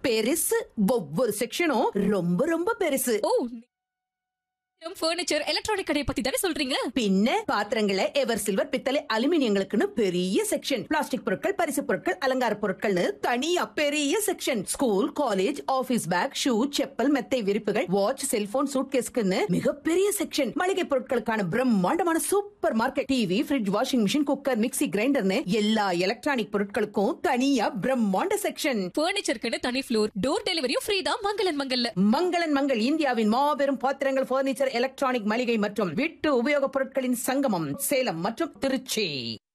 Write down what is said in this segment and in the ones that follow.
பெருசு ஒவ்வொரு செக்ஷனும் ரொம்ப ரொம்ப பெருசு ஓ ஃபர்னிச்சர் எலக்ட்ரானிக் கடையை பத்தி தானே சொல்றீங்க பின்ன பாத்திரங்களை எவர் சில்வர் பித்தளை அலுமினியங்களுக்குன்னு பெரிய செக்ஷன் பிளாஸ்டிக் பொருட்கள் பரிசு பொருட்கள் அலங்கார பொருட்கள்னு தனியா பெரிய section school college office bag shoe chappal மெத்தை விரிப்புகள் வாட்ச் செல்போன் சூட்கேஸ்க்குன்னு மிகப்பெரிய செக்ஷன் மளிகை பொருட்களுக்கான பிரம்மாண்டமான super market TV fridge washing machine cooker mixie கிரைண்டர்னு எல்லா எலக்ட்ரானிக் பொருட்களுக்கும் தனியா பிரம்மாண்ட செக்ஷன் ஃபர்னிச்சருக்குன்னு தனி ஃப்ளோர் டோர் டெலிவரியும் ஃப்ரீ தான் மங்களன் மங்கல்ல மங்களன் மங்கள் இந்தியாவின் மாபெரும் பாத்திரங்கள் பர்னிச்சர் எலக்ட்ரானிக் மளிகை மற்றும் வீட்டு உபயோகப் பொருட்களின் சங்கமம் சேலம் மற்றும் திருச்சி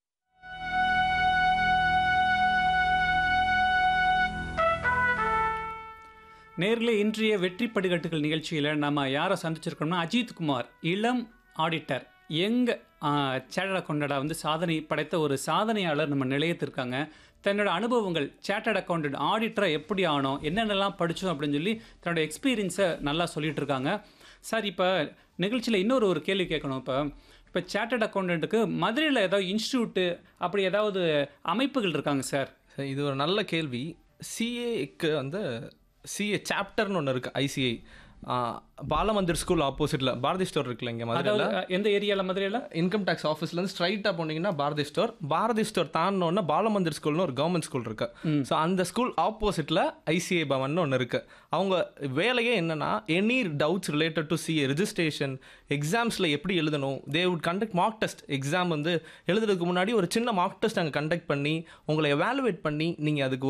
நேரில் இன்றைய வெற்றி படிக்கட்டுகள் நிகழ்ச்சியில் நம்ம யாரை சந்திச்சிருக்கோம்னா அஜித் குமார் இளம் ஆடிட்டர் எங்க சேட்டட் அக்கௌண்டடா வந்து சாதனை படைத்த ஒரு சாதனையாளர் நம்ம நிலையத்திருக்காங்க தன்னோட அனுபவங்கள் சேட்டட் அக்கௌண்டன்ட் ஆடிட்டராக எப்படி ஆனோம் என்னென்னலாம் படித்தோம் அப்படின்னு சொல்லி தன்னோட எக்ஸ்பீரியன்ஸை நல்லா சொல்லிட்டு இருக்காங்க சார் இப்போ நிகழ்ச்சியில் இன்னொரு ஒரு கேள்வி கேட்கணும் இப்போ இப்போ சேட்டட் அக்கௌண்டண்ட்டுக்கு மதுரையில் ஏதாவது இன்ஸ்டியூட்டு அப்படி ஏதாவது அமைப்புகள் இருக்காங்க சார் சரி, இது ஒரு நல்ல கேள்வி சிஏக்கு வந்து சிஏ சாப்டர்னு ஒன்று இருக்குது ஐசிஐ பாலமந்திர் ஸ்கூல் ஆப்போசிட்டில் பாரதி ஸ்டோர் இருக்குல்ல இங்கே அதாவது மதுரையில் அஹ், எந்த ஏரியாவில் மதுரையில் இன்கம் டேக்ஸ் ஆஃபீஸ்லேருந்து ஸ்ட்ரைட்டாக போனீங்கன்னா பாரதி ஸ்டோர் பாரதி ஸ்டோர் தாண்டினோன்னா பாலமந்திர் ஸ்கூல்னு ஒரு கவர்மெண்ட் ஸ்கூல் இருக்கு ஸோ அந்த ஸ்கூல் ஆப்போசிட்டில் ஐசிஐ பவன் ஒன்று இருக்கு அவங்க வேலையே என்னன்னா any doubts related to CA registration எக்ஸாம்ஸில் எப்படி எழுதணும் they would conduct mock test exam வந்து எழுதுறதுக்கு முன்னாடி ஒரு சின்ன மார்க் டெஸ்ட் அங்கே கண்டக்ட் பண்ணி உங்களை எவாலுவேட் பண்ணி நீங்கள் அதுக்கு